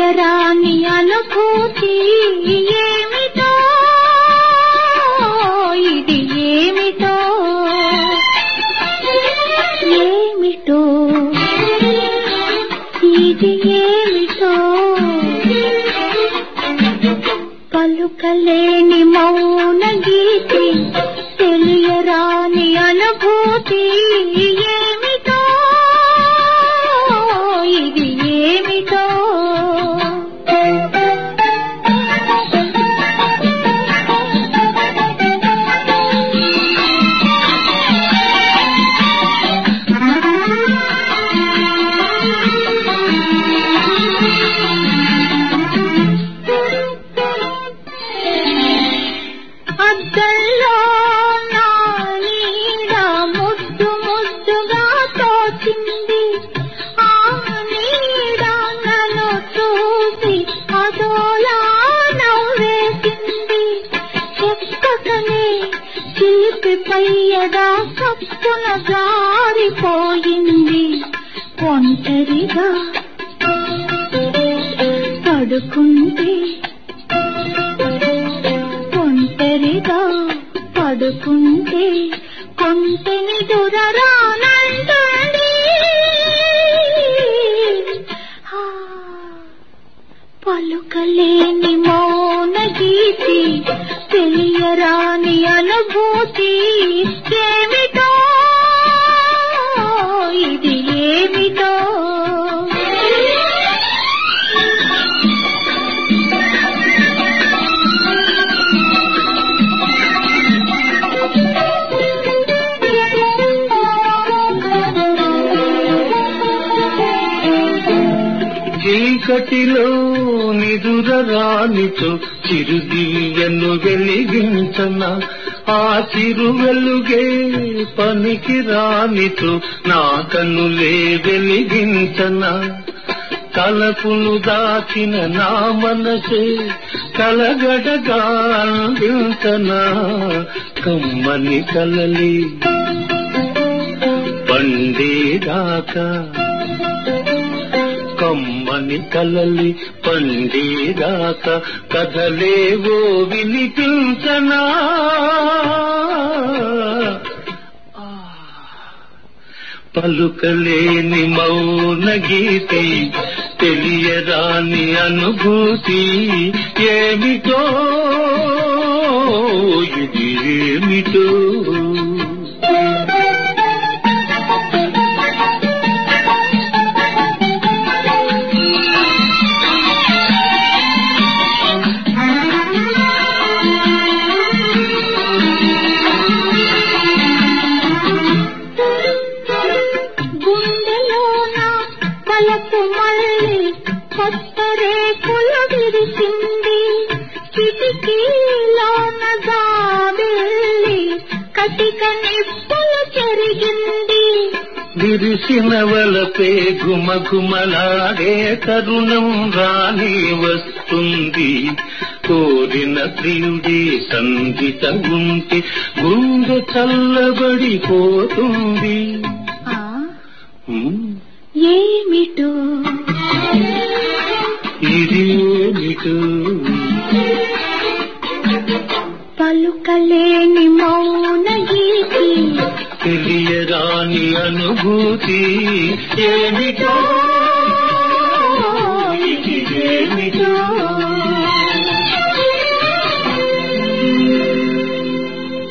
తెలియరాని అనుభూతి ఏమిటో ఇది ఏమిటో ఏమిటో ఇది ఏమిటో పలుకలేని మౌన గీతి తెలియరాని అనుభూతి ఏమిటో ఇది ఏమిటో అద్దంలో నా నీడ ముద్దు ముద్దుగా తోచింది ఆ నీడ నన్ను చూసి అదోలా నవ్వేసింది చెప్పకనే చిలిపి పయ్యగా కప్పున జారిపోయింది ఒంటరిగా పడుకుంటే ఒంటరిగా పడుకుంటే కొంటెని దురరానంటుంది ఆ, పలుకలేని మౌన గీతి తెలియరాని అనుభూతి ఏమిటో ఇది ఏమిటో చీకటిలో నిదుర రానితో చిరుదియ్యను వెలిగించన ఆ చిరు వెలుగే పనికి రానితో నా కన్నులే వెలిగించన తలపును దాచిన నా మనసే కలగడగా అందించన కమ్మని కలలి పండేదాకా కమ్మని కలలి పండేదాక కథలేవో వినిపించనా ఆ, పలుకలేని మౌన గీతి తెలియరాని అనుభూతి ఏమిటో ఇది ఏమిటో గుండెలోన తలపు మళ్ళీ కొత్త రేకులు విరిసింది కిటికీలోన జాబిల్లి కటిక నిప్పులు చెరిగింది విరిసిన వలపే గుమగుమలాడే తరుణం రాని వస్తుంది కోరిన ప్రియుడి సంగీత ఉంటే గుండె చల్లబడిపోతుంది ఆ, హ్మ్, ఏమిటో ఇది ఏమిటో పలుకలేని మౌన గీతి తెలియరాని అనుభూతి ఏమిటో ఇది ఏమిటో